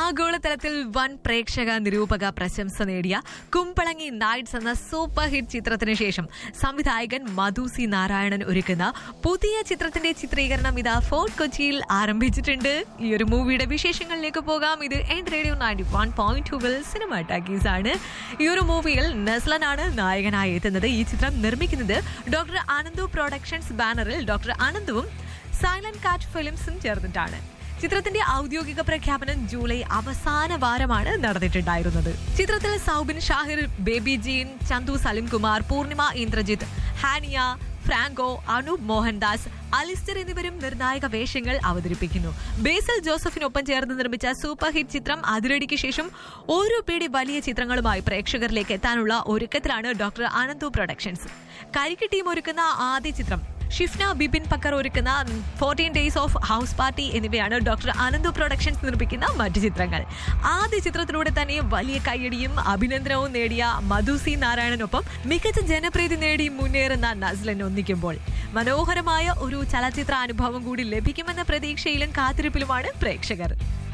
ആഗോളതലത്തിൽ വൻ പ്രേക്ഷക നിരൂപക പ്രശംസ നേടിയ കുമ്പളങ്ങി നൈറ്റ്സ് എന്ന സൂപ്പർ ഹിറ്റ് ചിത്രത്തിന് ശേഷം സംവിധായകൻ മധു സി നാരായണൻ ഒരുക്കുന്ന പുതിയ ചിത്രത്തിന്റെ ചിത്രീകരണം ഇതാ ഫോർട്ട് കൊച്ചിയിൽ ആരംഭിച്ചിട്ടുണ്ട് ഈ ഒരു മൂവിയുടെ വിശേഷങ്ങളിലേക്ക് പോകാം ഇത് എൻ റേഡിയോ നയൻറ്റി വൺ പോയിന്റ് ടൂവിൽ സിനിമ ടാക്കീസ് ആണ് ഈ ഒരു മൂവിയിൽ നസ്ലനാണ് നായകനായി എത്തുന്നത് ഈ ചിത്രം നിർമ്മിക്കുന്നത് ഡോക്ടർ ആനന്ദു പ്രൊഡക്ഷൻസ് ബാനറിൽ ഡോക്ടർ ആനന്ദുവും സൈലന്റ് കാറ്റ് ഫിലിംസും ചേർന്നിട്ടാണ് ചിത്രത്തിന്റെ ഔദ്യോഗിക പ്രഖ്യാപനം ജൂലൈ അവസാന വാരമാണ് നടന്നിട്ടുണ്ടായിരുന്നത് ചിത്രത്തിൽ സൗബിൻ ഷാഹിർ ബേബി ജീൻ ചന്തു സലിംകുമാർ പൂർണിമ ഇന്ദ്രജിത്ത് ഹാനിയ ഫ്രാങ്കോ അനൂപ് മോഹൻദാസ് അലിസ്റ്റർ എന്നിവരും നിർണായക വേഷങ്ങൾ അവതരിപ്പിക്കുന്നു ബേസൽ ജോസഫിനൊപ്പം ചേർന്ന് നിർമ്മിച്ച സൂപ്പർ ഹിറ്റ് ചിത്രം അതിരടിക്ക് ശേഷം ഓരോ പേടി വലിയ ചിത്രങ്ങളുമായി പ്രേക്ഷകരിലേക്ക് എത്താനുള്ള ഒരുക്കത്തിലാണ് doctor Anandu productions Karikku team ഒരുക്കുന്ന ആദ്യ ചിത്രം ഷിഫ്ന ബിപിൻ പക്കർ ഒരുക്കുന്ന fourteen days of house party എന്നിവയാണ് ഡോക്ടർ ആനന്ദു പ്രൊഡക്ഷൻസ് നിർമ്മിക്കുന്ന മറ്റു ചിത്രങ്ങൾ ആദ്യ ചിത്രത്തിലൂടെ തന്നെ വലിയ കയ്യടിയും അഭിനന്ദനവും നേടിയ മധു സി നാരായണനൊപ്പം മികച്ച ജനപ്രീതി നേടി മുന്നേറുന്ന നസ്ലൻ ഒന്നിക്കുമ്പോൾ മനോഹരമായ ഒരു ചലച്ചിത്ര അനുഭവം കൂടി ലഭിക്കുമെന്ന പ്രതീക്ഷയിലും കാത്തിരിപ്പിലുമാണ് പ്രേക്ഷകർ